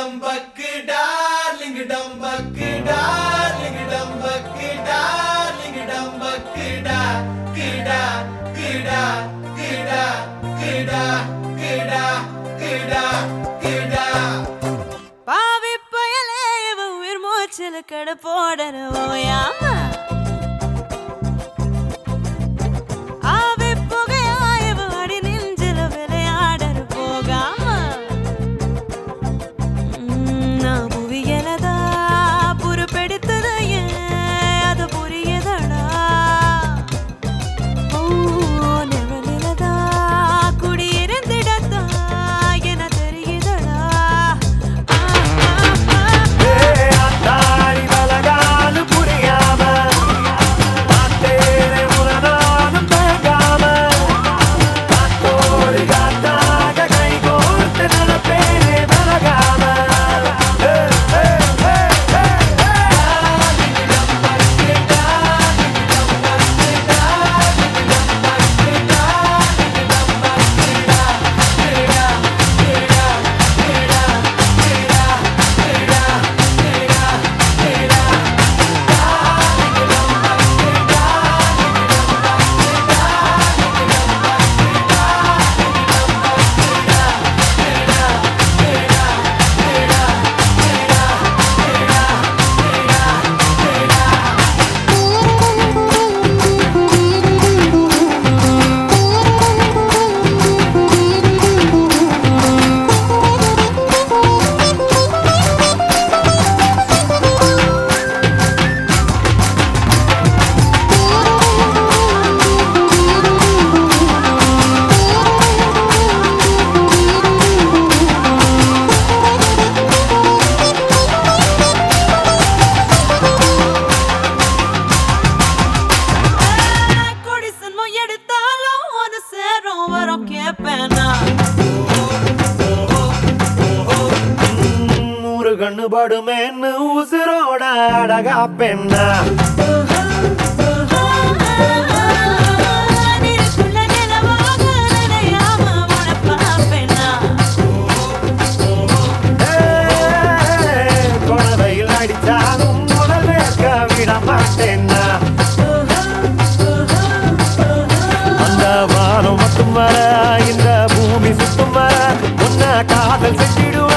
டம்பக்கு darling டம்பக்கு darling டம்பக்கு darling டம்பக்கு டா கிடா கிடா கிடா கிடா கிடா கிடா கிடா பாவி பயலே இவ உயிர் மூச்சில் கடை போடற ஓயாம ஆவி புகையா இவ அடி நெஞ்சில விளையாடற போகாம ம், நான் புவியலதா புறப்பெடுத்தது ஏன் அது புரியதடா ஓ நிழலிலதா குடியிருந்திடத்தா என தெரியுதடா ஆ, ஆ, ஆ, ஆ. தாடி பலகாலு புரியாம மாத்தேனே உனதானும் தேங்காம காத்தோடு காத்தாக கை கோர்த்து நடப்பேனே விலகாம ஏ, ஏ, ஏ, ஏ, ஏ. கொடி சன்மம் எடுத்தாலும் ஒரு சேரும் வரும் கேப்பேனா நூறு கண்ணு படுமேன்னு உசுரோட அழகா பெண்ணா நீருக்குள்ள நிலவாக நனையாம உன்னை பார்ப்பேனா குழவையில் அடித்தாலும் முதல் வேர்க்க விட மாட்டேன்னா அந்த வானம் மட்டும் வர இந்த பூமி சுத்தும் வர உன்னை காதல் செஞ்சிடுவேன்